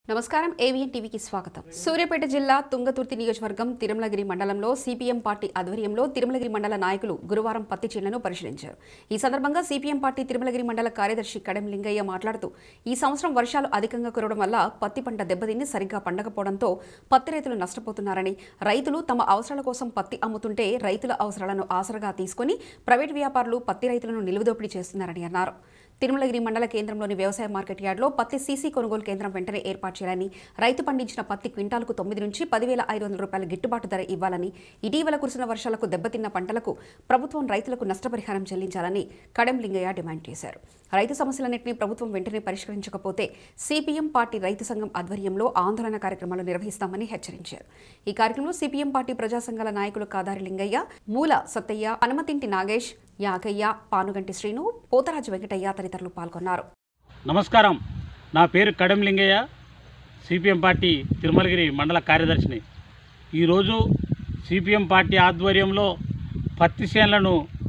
నమస్కారం ఏవిఎన్ టీవీకి స్వాగతం సూర్యాపేట జిల్లా తుంగతుర్తి నియోజకవర్గం తిరుమలగిరి మండలంలో సిపిఎం పార్టీ ఆధ్వర్యంలో తిరుమలగిరి మండల నాయకులు గురువారం పత్తి చేనులను పరిశీలించారు ఈ సందర్భంగా సిపిఎం పార్టీ తిరుమలగిరి మండల కార్యదర్శి కడెం లింగయ్య మాట్లాడుతూ ఈ సంవత్సరం వర్షాలు అధికంగా కురవడం వల్ల పత్తి పంట దెబ్బతిని సరిగ్గా పండకపోవడంతో పత్తి రైతులు నష్టపోతున్నారని రైతులు తమ అవసరాల కోసం పత్తి అమ్ముతుంటే రైతుల అవసరాలను ఆసరగా తీసుకొని ప్రైవేట్ వ్యాపారులు పత్తి రైతులను నిలువుదోపిడీ చేస్తున్నారని అన్నారు తిరుమలగిరి మండల కేంద్రంలోని వ్యవసాయ మార్కెట్ యార్డ్లో పత్తి సీసీ కొనుగోలు కేంద్రం వెంటనే ఏర్పాటు చేయాలని రైతు పండించిన పత్తి క్వింటాలకు తొమ్మిది నుంచి పదివేల ఐదు వందల రూపాయల గిట్టుబాటు ధర ఇవ్వాలని ఇటీవల కురిసిన వర్షాలకు దెబ్బతిన్న పంటలకు ప్రభుత్వం రైతులకు నష్టపరిహారం చెల్లించాలని కడెం లింగయ్య డిమాండ్ చేశారు రైతు సమస్యలన్నింటినీ ప్రభుత్వం వెంటనే పరిష్కరించకపోతే సిపిఎం పార్టీ రైతు సంఘం ఆధ్వర్యంలో ఆందోళన కార్యక్రమాలు నిర్వహిస్తామని హెచ్చరించారు ఈ కార్యక్రమంలో సిపిఎం పార్టీ ప్రజా సంఘాల నాయకులు కాదారి లింగయ్య మూల సత్తయ్య హనుమతింటి నాగేష్ యాగయ్య పానుగంటి శ్రీను పోతరాజు వెంకటయ్య తదితరులు పాల్గొన్నారు నమస్కారం నా పేరు కడెం లింగయ్య సిపిఎం పార్టీ తిరుమలగిరి మండల కార్యదర్శిని ఈరోజు సిపిఎం పార్టీ ఆధ్వర్యంలో పత్తి చేనులను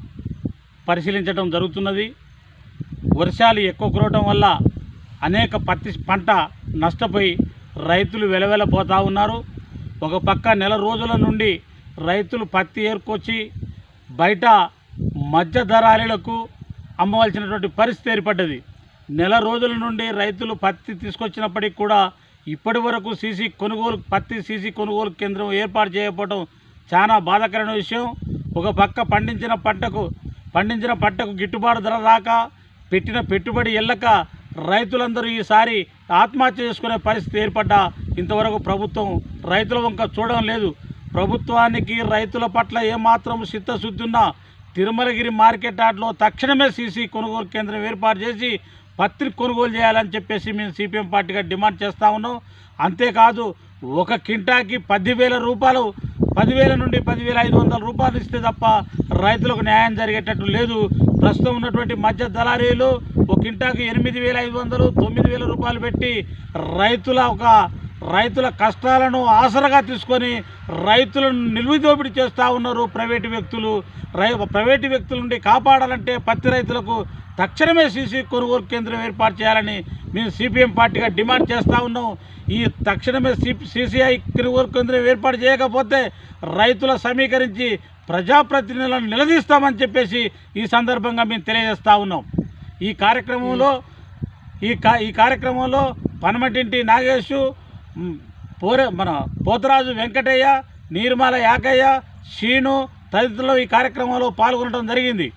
పరిశీలించడం జరుగుతున్నది వర్షాలు ఎక్కువ కురవడం వల్ల అనేక పత్తి పంట నష్టపోయి రైతులు వెలవెలపోతూ ఉన్నారు ఒక పక్క నెల రోజుల నుండి రైతులు పత్తి ఏర్కొచ్చి బయట మధ్య ధరాలీలకు అమ్మవలసినటువంటి పరిస్థితి ఏర్పడ్డది నెల రోజుల నుండి రైతులు పత్తి తీసుకొచ్చినప్పటికీ కూడా ఇప్పటి వరకు సీసీ కొనుగోలు పత్తి సీసీ కొనుగోలు కేంద్రం ఏర్పాటు చేయకపోవడం చాలా బాధాకరమైన విషయం ఒక పక్క పండించిన పంటకు పండించిన పంటకు గిట్టుబాటు ధర రాక పెట్టిన పెట్టుబడి ఎల్లక రైతులందరూ ఈసారి ఆత్మహత్య చేసుకునే పరిస్థితి ఏర్పడ్డా ఇంతవరకు ప్రభుత్వం రైతుల వంక చూడడం లేదు ప్రభుత్వానికి రైతుల పట్ల ఏమాత్రం చిత్తశుద్ధి ఉన్నా తిరుమలగిరి మార్కెట్ యార్డ్లో తక్షణమే సీసీ కొనుగోలు కేంద్రం ఏర్పాటు చేసి పత్రి కొనుగోలు చేయాలని చెప్పేసి మేము సిపిఎం పార్టీగా డిమాండ్ చేస్తూ ఉన్నాం అంతేకాదు ఒక కింటాకి పదివేల రూపాయలు పదివేల నుండి పదివేల ఐదు వందల రూపాయలు ఇస్తే తప్ప రైతులకు న్యాయం జరిగేటట్టు లేదు ప్రస్తుతం ఉన్నటువంటి మధ్య దళారీలు ఒక కింటాకి ఎనిమిది వేల ఐదు వందలు తొమ్మిది వేల రూపాయలు పెట్టి రైతుల ఒక రైతుల కష్టాలను ఆసరగా తీసుకొని రైతులను నిలువుదోపిడి చేస్తూ ఉన్నారు ప్రైవేటు వ్యక్తులు రై ప్రైవేటు వ్యక్తుల నుండి కాపాడాలంటే పత్తి రైతులకు తక్షణమే సీసీ కొనుగోలు కేంద్రం ఏర్పాటు చేయాలని మేము సిపిఎం పార్టీగా డిమాండ్ చేస్తూ ఉన్నాం ఈ తక్షణమే సి సిసిఐ కొనుగోలు కేంద్రం ఏర్పాటు చేయకపోతే రైతుల సమీకరించి ప్రజాప్రతినిధులను నిలదీస్తామని చెప్పేసి ఈ సందర్భంగా మేము తెలియజేస్తూ ఉన్నాం ఈ కార్యక్రమంలో ఈ కా ఈ కార్యక్రమంలో పనమటింటి నాగేషు మ్, పోరే మన పోతరాజు వెంకటయ్య నీర్మాల యాకయ్య శీను తదితరులు ఈ కార్యక్రమంలో పాల్గొనడం జరిగింది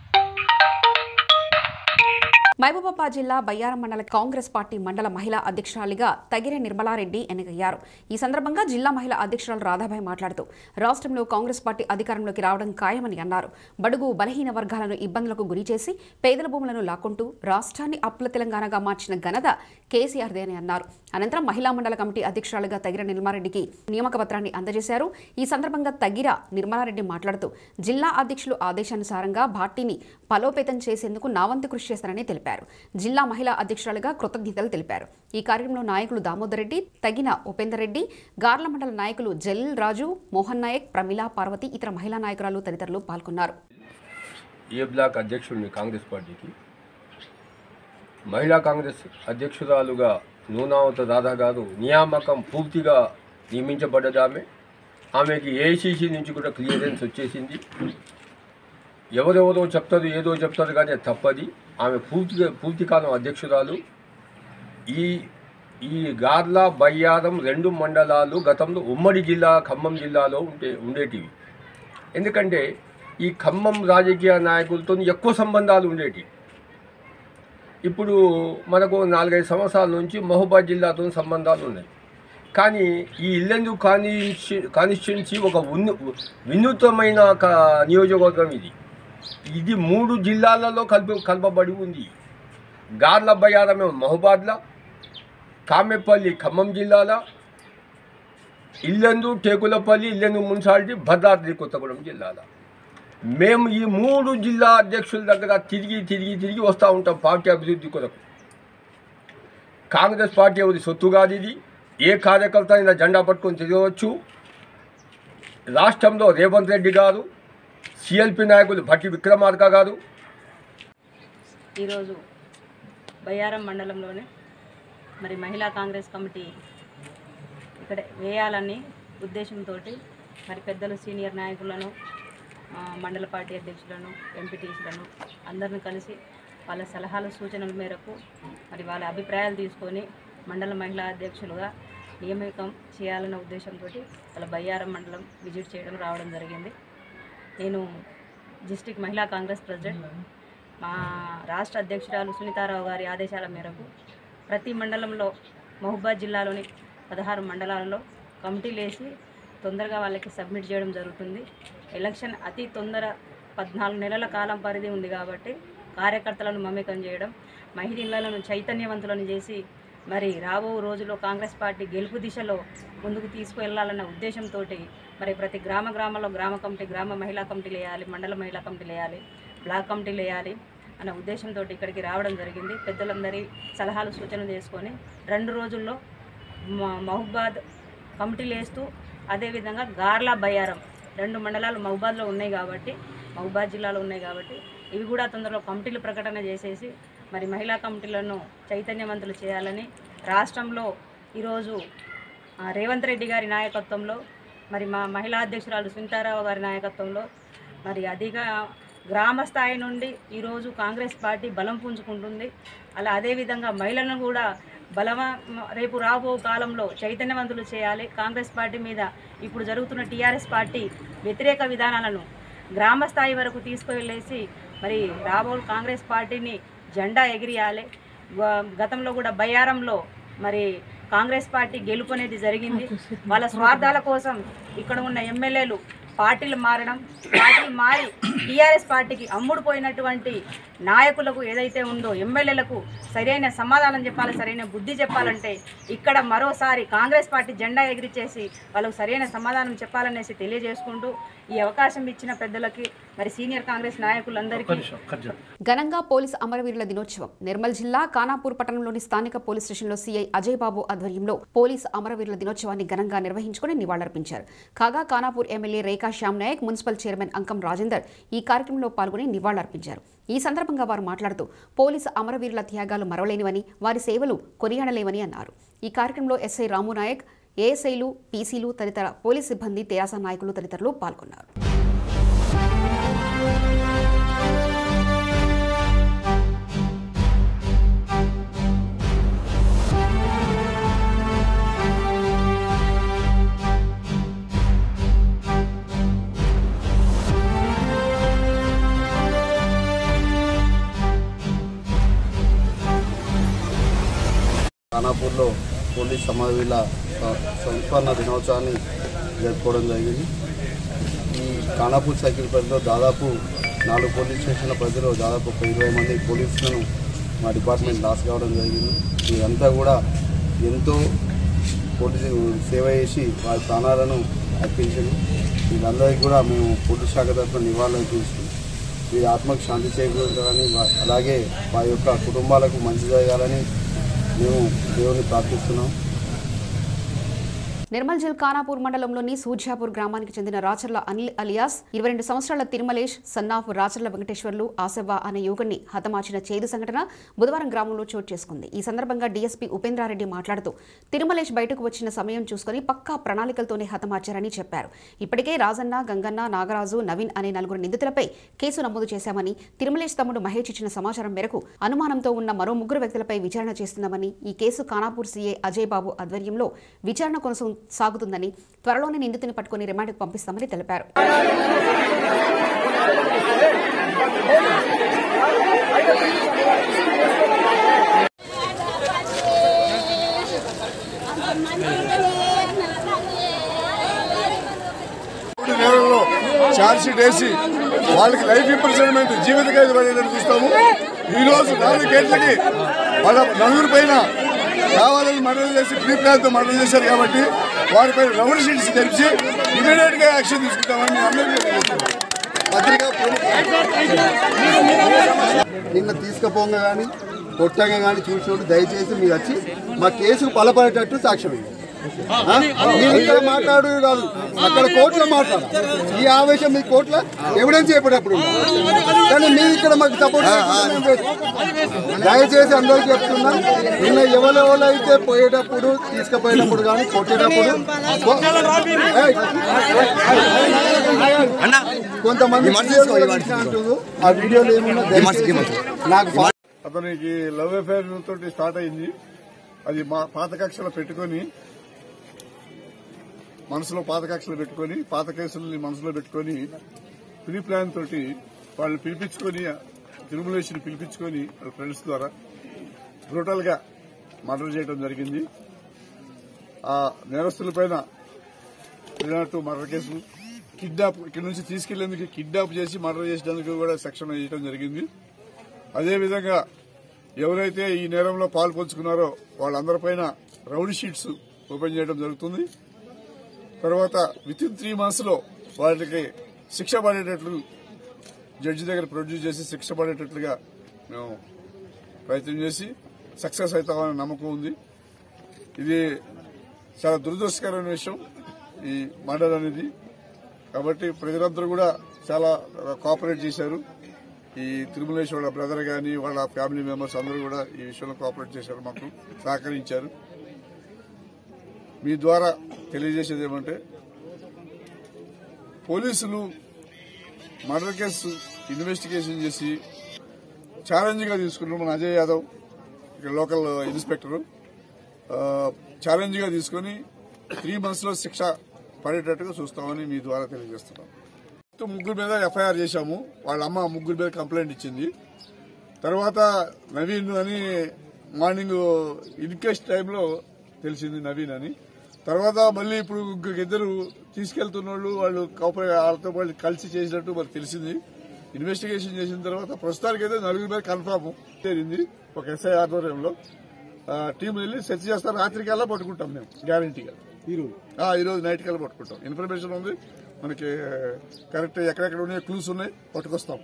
మహబూబాబాద్ జిల్లా బయ్యారం మండల కాంగ్రెస్ పార్టీ మండల మహిళా అధ్యక్షురాలిగా తగిరే నిర్మలారెడ్డి ఎన్నికయ్యారు ఈ సందర్భంగా జిల్లా మహిళా అధ్యక్షురాలు రాధాబాయి మాట్లాడుతూ రాష్ట్రంలో కాంగ్రెస్ పార్టీ అధికారంలోకి రావడం ఖాయమని అన్నారు బడుగు బలహీన వర్గాలను ఇబ్బందులకు గురిచేసి పేదల భూములను లాక్కుంటూ రాష్ట్రాన్ని అప్పుల తెలంగాణగా మార్చిన ఘనత కేసీఆర్దే అని అన్నారు అనంతరం మహిళా మండల కమిటీ అధ్యక్షురాలుగా తగిర నిర్మారెడ్డికి నియామక పత్రాన్ని అందజేశారు ఈ సందర్భంగా తగిర నిర్మలారెడ్డి మాట్లాడుతూ జిల్లా అధ్యక్షులు ఆదేశానుసారంగా పార్టీని బలోపేతం చేసేందుకు నా వంతు కృషి చేస్తారని తెలిపారు జిల్లా మహిళా అధ్యక్షురాలుగా కృతజ్ఞతలు తెలిపారు ఈ కార్యక్రమంలో నాయకులు దామోదర్ రెడ్డి తగిన ఉపేందర్ రెడ్డి గార్ల మండల నాయకులు జలీల్ రాజు మోహన్ నాయక్ ప్రమిళ పార్వతి ఇతర మహిళా నాయకురాలు తదితరులు పాల్గొన్నారు ఏ బ్లాక్ అధ్యక్షుడిని కాంగ్రెస్ పార్టీకి మహిళా కాంగ్రెస్ అధ్యక్షురాలుగా నూనావత రాధా గారు నియామకం పూర్తిగా నియమించబడ్డది ఆమె ఆమెకి ఏఐసీసీ నుంచి కూడా క్లియరెన్స్ వచ్చేసింది ఎవరెవరో చెప్తారు ఏదో చెప్తారు కానీ అది తప్పది ఆమె పూర్తిగా పూర్తికాలం అధ్యక్షురాలు ఈ ఈ గార్ల బయ్యారం రెండు మండలాలు గతంలో ఉమ్మడి జిల్లా ఖమ్మం జిల్లాలో ఉండే ఉండేటివి ఎందుకంటే ఈ ఖమ్మం రాజకీయ నాయకులతో ఎక్కువ సంబంధాలు ఉండేటి ఇప్పుడు మనకు నాలుగైదు సంవత్సరాల నుంచి మహబూబాద్ జిల్లాతో సంబంధాలు ఉన్నాయి కానీ ఈ ఇల్లెందు కాన్స్టి కాన్స్టిట్యున్సీ ఒక ఉన్ని వినూత్నమైన ఒక నియోజకవర్గం ఇది ఇది మూడు జిల్లాలలో కలిపి కలపబడి ఉంది గార్ల బయ్యారమే మహబాద్లా కామెపల్లి ఖమ్మం జిల్లాల ఇల్లెందు టేకులపల్లి ఇల్లెందు మున్సిపాలిటీ భద్రాద్రి కొత్తగూడెం జిల్లాల మేము ఈ మూడు జిల్లా అధ్యక్షుల దగ్గర తిరిగి తిరిగి తిరిగి వస్తూ ఉంటాం పార్టీ అభివృద్ధి కొరకు కాంగ్రెస్ పార్టీ ఎవరి సొత్తు కాదు ఇది ఏ కార్యకర్త అయినా జెండా పట్టుకొని తిరగవచ్చు రాష్ట్రంలో రేవంత్ రెడ్డి గారు సిఎల్పి నాయకులు భట్టి విక్రమార్క గారు ఈరోజు బయ్యారం మండలంలోనే మరి మహిళా కాంగ్రెస్ కమిటీ ఇక్కడ వేయాలని ఉద్దేశంతో మరి పెద్దలు సీనియర్ నాయకులను ఆ, మండల పార్టీ అధ్యక్షులను ఎంపీటీసీలను అందరిని కలిసి వాళ్ళ సలహాలు సూచనల మేరకు మరి వాళ్ళ అభిప్రాయాలు తీసుకొని మండల మహిళా అధ్యక్షులుగా నియామకం చేయాలన్న ఉద్దేశంతో వాళ్ళ బయ్యారం మండలం విజిట్ చేయడం రావడం జరిగింది నేను డిస్టిక్ మహిళా కాంగ్రెస్ ప్రెసిడెంట్ మా రాష్ట్ర అధ్యక్షురాలు సునీతారావు గారి ఆదేశాల మేరకు ప్రతి మండలంలో మహబూబాద్ జిల్లాలోని పదహారు మండలాలలో కమిటీలు వేసి తొందరగా వాళ్ళకి సబ్మిట్ చేయడం జరుగుతుంది ఎలక్షన్ అతి తొందర పద్నాలుగు నెలల కాలం పరిధి ఉంది కాబట్టి కార్యకర్తలను మమేకం చేయడం మహిళలను చైతన్యవంతులను చేసి మరి రాబో రోజుల్లో కాంగ్రెస్ పార్టీ గెలుపు దిశలో ముందుకు తీసుకువెళ్లాలన్న ఉద్దేశంతో మరి ప్రతి గ్రామ గ్రామంలో గ్రామ కమిటీ గ్రామ మహిళా కమిటీలు వేయాలి మండల మహిళా కమిటీలు వేయాలి బ్లాక్ కమిటీలు వేయాలి అన్న ఉద్దేశంతో ఇక్కడికి రావడం జరిగింది పెద్దలందరి సలహాలు సూచనలు చేసుకొని రెండు రోజుల్లో మ- మహబాద్ కమిటీలు వేస్తూ అదేవిధంగా గార్లా బయ్యారం రెండు మండలాలు మహబాద్లో ఉన్నాయి కాబట్టి మహబాద్ జిల్లాలో ఉన్నాయి కాబట్టి ఇవి కూడా తొందరలో కమిటీలు ప్రకటన చేసేసి మరి మహిళా కమిటీలను చైతన్యవంతులు చేయాలని రాష్ట్రంలో ఈరోజు ఆ, రేవంత్ రెడ్డి గారి నాయకత్వంలో మరి మా మహిళా అధ్యక్షురాలు సునీతారావు గారి నాయకత్వంలో మరి అధిక గ్రామ స్థాయి నుండి ఈరోజు కాంగ్రెస్ పార్టీ బలం పుంజుకుంటుంది అలా అదేవిధంగా మహిళలను కూడా బలమ రేపు రాబో కాలంలో చైతన్యవంతులు చేయాలి కాంగ్రెస్ పార్టీ మీద ఇప్పుడు జరుగుతున్న టీఆర్ఎస్ పార్టీ వ్యతిరేక విధానాలను గ్రామ స్థాయి వరకు తీసుకువెళ్ళేసి మరి రాబో కాంగ్రెస్ పార్టీని జెండా ఎగిరియాలి గ- గతంలో కూడా బయ్యారంలో మరి కాంగ్రెస్ పార్టీ గెలుపు అనేది జరిగింది వాళ్ళ స్వార్థాల కోసం ఇక్కడ ఉన్న ఎమ్మెల్యేలు పార్టీలు మారడం పార్టీలు మారి టీఆర్ఎస్ పార్టీకి అమ్ముడు పోయినటువంటి నాయకులకు ఏదైతే ఉందో ఎమ్మెల్యేలకు సరైన సమాధానం చెప్పాలి సరైన బుద్ధి చెప్పాలంటే ఇక్కడ మరోసారి కాంగ్రెస్ పార్టీ జెండా ఎగిరిచేసి వాళ్ళకు సరైన సమాధానం చెప్పాలనేసి తెలియజేసుకుంటూ ఈ అవకాశం ఇచ్చిన పెద్దలకి మరి సీనియర్ కాంగ్రెస్ నాయకులందరికీ ఘనంగా పోలీసు అమరవీరుల దినోత్సవం నిర్మల్ జిల్లా కానాపూర్ పట్టణంలోని స్థానిక పోలీస్ స్టేషన్లో సీఐ అజయ్ బాబు ఆధ్వర్యంలో పోలీసు అమరవీరుల దినోత్సవాన్ని ఘనంగా నిర్వహించుకుని నివాళులర్పించారు కాగా Khanapur MLA Rekha Shyam Naik municipal chairman Ankam Rajender ఈ కార్యక్రమంలో పాల్గొని నివాళులర్పించారు ఈ సందర్భంగా వారు మాట్లాడుతూ పోలీసు అమరవీరుల త్యాగాలు మరవలేనివని వారి సేవలు కొనియాడలేవని అన్నారు ఈ కార్యక్రమంలో ఎస్ఐ రాము నాయక్ ఏఎస్ఐలు పీసీలు తదితర పోలీస్ సిబ్బంది తెరాస నాయకులు తదితరులు పాల్గొన్నారు ఖానాపూర్లో పోలీస్ సమావేశ సంస్మరణ దినోత్సవాన్ని జరుపుకోవడం జరిగింది ఈ ఖానాపూర్ సైకిల్ పరిధిలో దాదాపు నాలుగు పోలీస్ స్టేషన్ల పరిధిలో దాదాపు ఒక ఇరవై మంది పోలీసులను మా డిపార్ట్మెంట్ లాస్ కావడం జరిగింది ఇదంతా కూడా ఎంతో పోలీసు సేవ చేసి వారి ప్రాణాలను అర్పించింది వీళ్ళందరికీ కూడా మేము పోలీస్ శాఖ తరఫున నివాళులు అర్పిస్తున్నాం వీరి ఆత్మకు శాంతి చేకూరాలని వా- అలాగే వారి యొక్క కుటుంబాలకు మంచి జరగాలని మేము దేవుని ప్రార్థిస్తున్నాం నిర్మల్ జిల్ ఖానాపూర్ మండలంలోని సూర్జాపూర్ గ్రామానికి చెందిన రాచర్ల అనిల్ అలియాస్ ఇరవై రెండు సంవత్సరాల తిరుమలేష్ సన్నాఫ్ రాచర్ల వెంకటేశ్వర్లు ఆసవ్వ అనే యువకుడిని హతమార్చిన చేదు సంఘటన బుధవారం గ్రామంలో చోటు చేసుకుంది ఈ సందర్భంగా డీఎస్పీ ఉపేంద్రారెడ్డి మాట్లాడుతూ తిరుమలేష్ బయటకు వచ్చిన సమయం చూసుకుని పక్కా ప్రణాళికలతోనే హతమార్చారని చెప్పారు ఇప్పటికే రాజన్న గంగన్న నాగరాజు నవీన్ అనే నలుగురు నిందితులపై కేసు నమోదు చేశామని తిరుమలేష్ తమ్ముడు మహేష్ ఇచ్చిన సమాచారం మేరకు అనుమానంతో ఉన్న మరో ముగ్గురు వ్యక్తులపై విచారణ చేస్తున్నామని ఈ కేసు ఖానాపూర్ సీఏ అజయ్ బాబు ఆధ్వర్యంలో విచారణ కొనసాగు సాగుతుందని త్వరలోనే నిందితుని పట్టుకుని రిమాండ్కు పంపిస్తామని తెలిపారు ఇప్పుడు నేరంలో ఛార్జ్ షీట్ వేసి వాళ్ళకి లైఫ్ ఇంప్రిజన్మెంట్ జీవిత ఖైదు పడేటట్టు చూస్తాము ఈ రోజు నాలుగు గంటలకి వాళ్ళ నలుగురు పైన కావాలని మర్డర్ చేసి ప్రీ ప్లాన్తో మర్డర్ చేశారు కాబట్టి వారిపై రౌండ్ షీట్స్ తెరిచి ఇమీడియట్ గా యాక్షన్ తీసుకుంటామని మీ అందరికీ తెలియజేస్తున్నాం. పత్రికా నిన్న తీసుకుపోగా కానీ కొట్టంగా కానీ చూసినట్టు దయచేసి మీరు వచ్చి మా కేసుకు బలపడేటట్టు సాక్ష్యం ఇవ్వండి మీరు ఇక్కడ మాట్లాడు కాదు అక్కడ కోర్టులో మాట్లాడాలి ఈ ఆవేశం మీ కోర్టుల ఎవిడెన్స్ చెప్పేటప్పుడు కానీ మీరు ఇక్కడ మాకు సపోర్ట్ దయచేసి అందరికీ చెప్తున్నా నిన్న ఎవరెవరు అయితే పోయేటప్పుడు తీసుకుపోయేటప్పుడు కానీ కొట్టేటప్పుడు ఏయ్, కొంతమంది అంటున్నారు. ఆ వీడియోలో ఏమున్నా దయచేసి నాకు ఫా- అతనికి లవ్ అఫేర్ తోటి స్టార్ట్ అయింది అది మా పాత కక్షలో పెట్టుకొని మనసులో పాత కక్షలు పెట్టుకొని పాత కేసుల్ని మనసులో పెట్టుకొని ప్రీ ప్లాన్ తోటి వాళ్ళని పిలిపించుకొని తిరుమలేశ్వరి పిలిపించుకొని వాళ్ళ ఫ్రెండ్స్ ద్వారా బ్రూటల్ గా మర్డర్ చేయడం జరిగింది ఆ నేరస్తుల పైన టు మర్డర్ కేసులు కిడ్నాప్ ఇక్కడ నుంచి తీసుకెళ్లేందుకు కిడ్నాప్ చేసి మర్డర్ చేసేందుకు కూడా సెక్షన్ వేయడం జరిగింది అదేవిధంగా ఎవరైతే ఈ నేరంలో పాల్పంచుకున్నారో వాళ్ళందరిపైన రౌడీ షీట్స్ ఓపెన్ చేయడం జరుగుతుంది తర్వాత విత్ ఇన్ త్రీ మంత్స్ లో వాళ్ళకి శిక్ష పడేటట్లు జడ్జి దగ్గర ప్రొడ్యూస్ చేసి శిక్ష పడేటట్లుగా మేము ప్రయత్నం చేసి సక్సెస్ అవుతామని నమ్మకం ఉంది ఇది చాలా దురదృష్టకరమైన విషయం ఈ మర్డర్ అనేది కాబట్టి ప్రజలందరూ కూడా చాలా కోఆపరేట్ చేశారు ఈ తిరుమలేశ్వర వాళ్ళ బ్రదర్ గాని వాళ్ళ ఫ్యామిలీ మెంబర్స్ అందరూ కూడా ఈ విషయంలో కోఆపరేట్ చేశారు మాకు సహకరించారు మీ ద్వారా తెలియజేసేది ఏమంటే పోలీసులు మర్డర్ కేసు ఇన్వెస్టిగేషన్ చేసి ఛాలెంజ్ గా తీసుకున్నారు మన అజయ్ యాదవ్ ఇక్కడ లోకల్ ఇన్స్పెక్టర్ ఛాలెంజ్ గా తీసుకుని త్రీ మంత్స్ లో శిక్ష పడేటట్టుగా చూస్తామని మీ ద్వారా తెలియజేస్తున్నాం మొత్తం ముగ్గురు మీద ఎఫ్ఐఆర్ చేశాము వాళ్ళ అమ్మ ముగ్గురు మీద కంప్లైంట్ ఇచ్చింది తర్వాత నవీన్ అని మార్నింగ్ ఇన్కెస్ట్ టైంలో తెలిసింది నవీన్ అని తర్వాత మళ్ళీ ఇప్పుడు ఇంకొక ఇద్దరు తీసుకెళ్తున్న వాళ్ళు వాళ్ళు కోప- వాళ్ళతో వాళ్ళు కలిసి చేసినట్టు మనకు తెలిసింది ఇన్వెస్టిగేషన్ చేసిన తర్వాత ప్రస్తుతానికి అయితే నలుగురు మీద కన్ఫామ్ తేలింది ఒక ఎస్ఐ ఆధ్వర్యంలో ఆ, టీం వెళ్ళి సెర్చ్ చేస్తారు రాత్రికల్లా పట్టుకుంటాం మేము గ్యారంటీగా ఈ రోజు నైట్ కల్లా పట్టుకుంటాం ఇన్ఫర్మేషన్ ఉంది మనకి కరెక్ట్ ఎక్కడెక్కడ ఉన్నాయి క్లూస్ ఉన్నాయి పట్టుకొస్తాం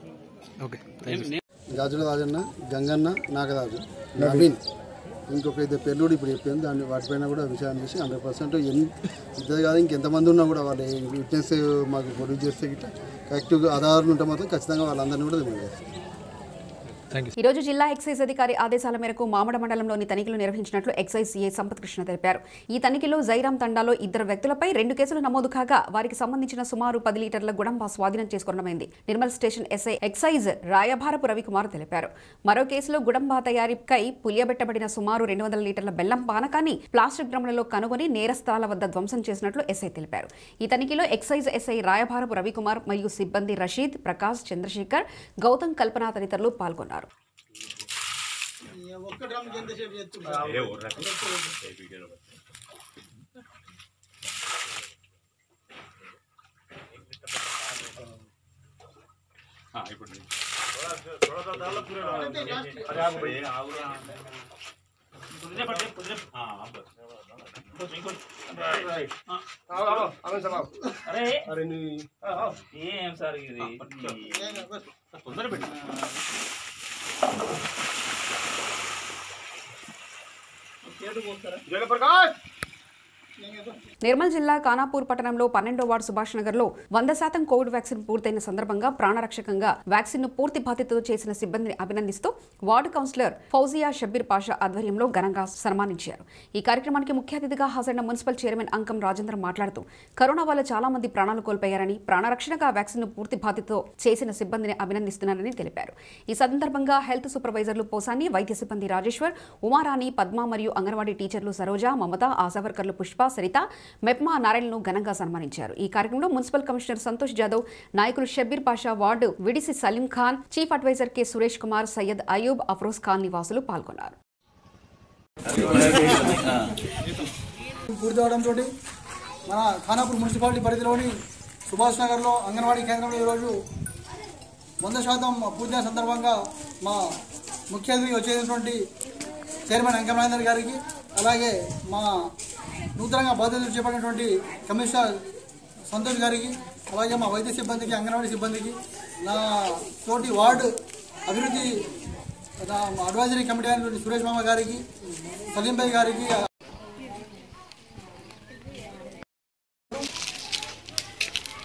గాజుల రాజన్న గంగన్న నాగరాజు నవీన్ ఇంకొక ఇద్దరు పెళ్ళుడు ఇప్పుడు చెప్పింది దాన్ని వాటిపైన కూడా విషయాన్ని చూసి హండ్రెడ్ పర్సెంట్ ఇద్దరు కాదు ఇంకెంతమంది ఉన్నా కూడా వాళ్ళు విట్నెస్ మాకు ప్రొడ్యూస్ చేస్తే గిట్ట కరెక్ట్గా ఆధారాలు ఉంటే మాత్రం ఖచ్చితంగా వాళ్ళందరినీ కూడా రిమైండ్ చేస్తాం ఈ రోజు జిల్లా ఎక్సైజ్ అధికారి ఆదేశాల మేరకు మామడ మండలంలోని తనిఖీలు నిర్వహించినట్లు ఎక్సైజ్ సీఏ సంపత్ కృష్ణ తెలిపారు ఈ తనిఖీలో జైరాం తండాలో ఇద్దరు వ్యక్తులపై రెండు కేసులు నమోదు కాగా వారికి సంబంధించిన సుమారు పది లీటర్ల గుడంబా స్వాధీనం చేసుకోవడమైంది Nirmal station SI excise Rayabharapu Ravikumar తెలిపారు మరో కేసులో గుడంబా తయారీకై పులియబెట్టబడిన సుమారు రెండు వందల లీటర్ల బెల్లం పానకాన్ని ప్లాస్టిక్ డ్రమ్లలో కనుగొని నేరస్థలాల వద్ద ధ్వంసం చేసినట్లు ఎస్ఐ తెలిపారు ఈ తనిఖీలో ఎక్సైజ్ ఎస్ఐ రాయభారపు రవికుమార్ మరియు సిబ్బంది రషీద్ ప్రకాష్ చంద్రశేఖర్ గౌతమ్ కల్పన తదితరులు పాల్గొన్నారు ఏం సార్ ఇది నిర్మల్ జిల్లా కానాపూర్ పట్టణంలో పన్నెండో వార్డు సుభాష్ నగర్ లో వంద శాతం కోవిడ్ వ్యాక్సిన్ పూర్తయిన సందర్భంగా ప్రాణరక్షకంగా వ్యాక్సిన్ ను పూర్తి బాధ్యతతో చేసిన సిబ్బందిని అభినందిస్తూ వార్డు కౌన్సిలర్ ఫౌజియా షబ్బీర్ పాషా ఆధ్వర్యంలో ఘనంగా సన్మానించారు ఈ కార్యక్రమానికి ముఖ్య అతిథిగా హాజరైన మున్సిపల్ చైర్మన్ అంకం రాజేంద్ర మాట్లాడుతూ కరోనా వల్ల చాలా మంది ప్రాణాలు కోల్పోయారని ప్రాణరక్షణగా వ్యాక్సిన్ ను పూర్తి బాధ్యతతో చేసిన సిబ్బందిని అభినందిస్తున్నారని తెలిపారు ఈ సందర్భంగా హెల్త్ సూపర్వైజర్లు పోసాని వైద్య సిబ్బంది రాజేశ్వర్ ఉమారాణి పద్మ మరియు అంగన్వాడీ టీచర్లు సరోజ మమత ఆశా వర్కర్లు పుష్ప సరిత మెప్మా నారాయణను ఘనంగా సన్మానించారు ఈ కార్యక్రమంలో మున్సిపల్ కమిషనర్ సంతోష్ జాదవ్ నాయకులు Shabbir Pasha ward VDC Salim Khan chief advisor K Suresh Kumar Syed Ayub Afroz Khan నివాసులు పాల్గొన్నారు పూర్తి అవడంతో మన ఖానాపూర్ మున్సిపాలిటీ పరిధిలోని సుభాష్ నగర్లో అంగన్వాడీ కేంద్రంలో ఈరోజు వంద శాతం పూజ సందర్భంగా మా ముఖ్య అతిథి వచ్చేటటువంటి చైర్మన్ అంకమరాజేందర్ గారికి అలాగే మా నూతనంగా బాధ్యతలు చేపట్టినటువంటి కమిషనర్ సంతోష్ గారికి అలాగే మా వైద్య సిబ్బందికి అంగన్వాడీ సిబ్బందికి నా తోటి వార్డు అభివృద్ధి నా అడ్వైజరీ కమిటీ అయినటువంటి సురేష్ మామ గారికి సలీం భాయ్ గారికి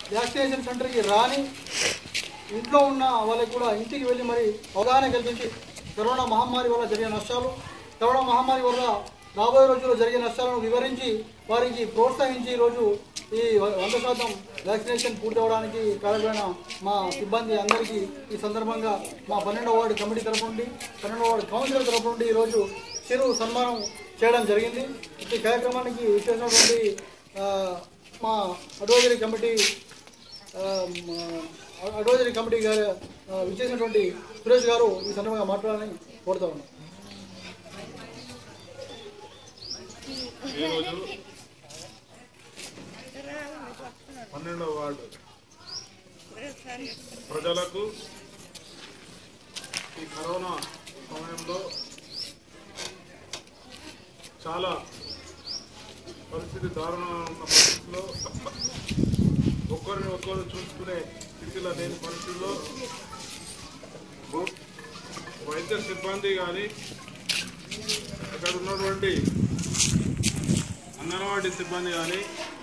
వ్యాక్సినేషన్ సెంటర్కి రాని ఇంట్లో ఉన్న వాళ్ళకి కూడా ఇంటికి వెళ్ళి మరి అవగాహన కల్పించి కరోనా మహమ్మారి వల్ల జరిగే నష్టాలు కరోనా మహమ్మారి వల్ల రాబోయే రోజుల్లో జరిగే నష్టాలను వివరించి వారికి ప్రోత్సహించి ఈరోజు ఈ వ- వంద శాతం వ్యాక్సినేషన్ పూర్తి అవడానికి కారణమైన మా సిబ్బంది అందరికీ ఈ సందర్భంగా మా పన్నెండవ వార్డు కమిటీ తరపు నుండి పన్నెండవ వార్డు కౌన్సిలర్ తరపు నుండి ఈరోజు చిరు సన్మానం చేయడం జరిగింది ఈ కార్యక్రమానికి చేసినటువంటి ఆ, మా అడ్వైజరీ కమిటీ ఆ, మా అడ్వైజరీ కమిటీ గారు ఆ, విచ్చేసినటువంటి సురేష్ గారు ఈ సందర్భంగా మాట్లాడాలని కోరుతా ఉన్నాం ఈరోజు పన్నెండవ వార్డు ప్రజలకు ఈ కరోనా సమయంలో చాలా పరిస్థితి దారుణంగా ఉన్న పరిస్థితిలో ఒక్కరిని ఒక్కరు చూసుకునే స్థితిలో లేని పరిస్థితిలో వైద్య సిబ్బంది కానీ అక్కడ ఉన్నటువంటి అంగన్వాడీ సిబ్బంది కానీ